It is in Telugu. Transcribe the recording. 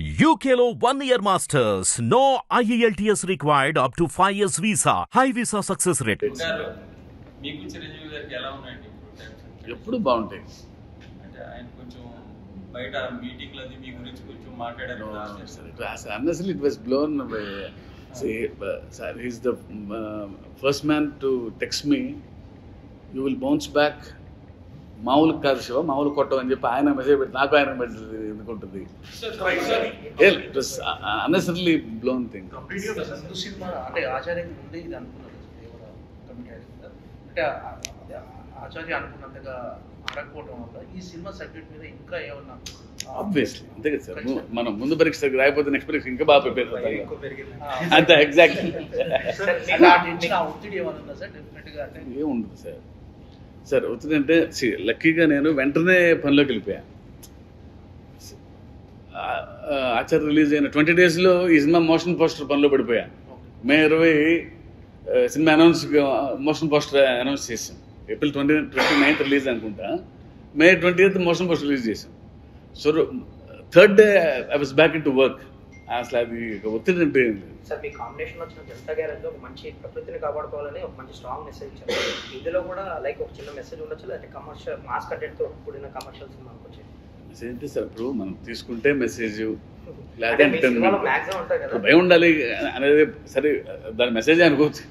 UKLO one year masters. No IELTS required up to 5 years visa. High visa success rate. గారు మీకు చిరంజీవి గారికి ఎలా ఉన్నాయండి ఇప్పుడు టైమ్స్ ఎప్పుడు బాగుంటాయి అంటే ఆయన కొంచెం బయట మీటింగ్లు అది మీ గురించి కొంచెం మాట్లాడారు కదా last time. Unnecessarily it was blown sir is the first man to text me you will bounce back మామూలు కాదు శివ మామూలు కొట్టం అని చెప్పి ఆయన మెసేజ్ పెట్టి నాకు ఆయన పెట్టింది ఎందుకుంటుంది it was unnecessary blown thing complete గా సంతు సినిమా అంటే ఆచార్యకి ముందే ఇది అనుకున్నారు దేవర కమిటీ అయింది అంటే ఆ- అదే ఆచార్య అనుకున్నంతగా ఆడకపోవడం వల్ల ఈ సినిమా సబ్జెక్ట్ మీద ఇంకా ఏమన్నా ఆబ్వియస్లీ అంతే కదా సార్ ము- మనం ముందు పరీక్ష రాయకపోతే నెక్స్ట్ పరీక్ష ఇంకా బాగా ప్రిపేర్ అవుతాయి ఆ, అంతే ఎగ్జాక్ట్లీ అంటే ఆ టెన్షన్ ఆ ఒత్తిడి ఏమన్నా ఉందా సార్ డెఫినెట్ గా అంటే ఏముండదు సార్ సార్ వచ్చిందంటే లక్కీగా నేను వెంటనే పనిలోకి వెళ్ళిపోయాను ఆ- ఆ ఆచార్య రిలీజ్ అయిన ట్వంటీ డేస్లో ఈ సినిమా మోషన్ పోస్టర్ పనిలో పడిపోయాను మే ఇరవై ఆ, సినిమా అనౌన్స్ మోషన్ పోస్టర్ అనౌన్స్ చేసాం April twenty twenty ninth release అనుకుంటా May twenty eighth motion poster release చేసాం so third day I was back in to work అసలు అది ఒక ఒత్తిడి అంటే ఏం లేదు. సార్ మీ కాంబినేషన్ వచ్చిన జనతా గ్యారేజ్ లో ఒక మంచి ప్రకృతిని కాపాడుకోవాలని ఒక మంచి స్ట్రాంగ్ మెసేజ్ ఇచ్చారు ఇందులో కూడా లైక్ ఒక చిన్న మెసేజ్ ఉండొచ్చు లేదంటే కమర్షియల్ మాస్ కంటెంట్ తో కూడిన కమర్షియల్ సినిమా అనుకోవచ్చు మెసేజ్ అంటే సార్ ఇప్పుడు మనం తీసుకుంటే మెసేజ్ అంటే లేదా మీ సినిమాలో మాక్సిమం ఉంటాయి కదా భయం ఉండాలి అనేది సరే దాని మెసేజ్ అనుకోవచ్చు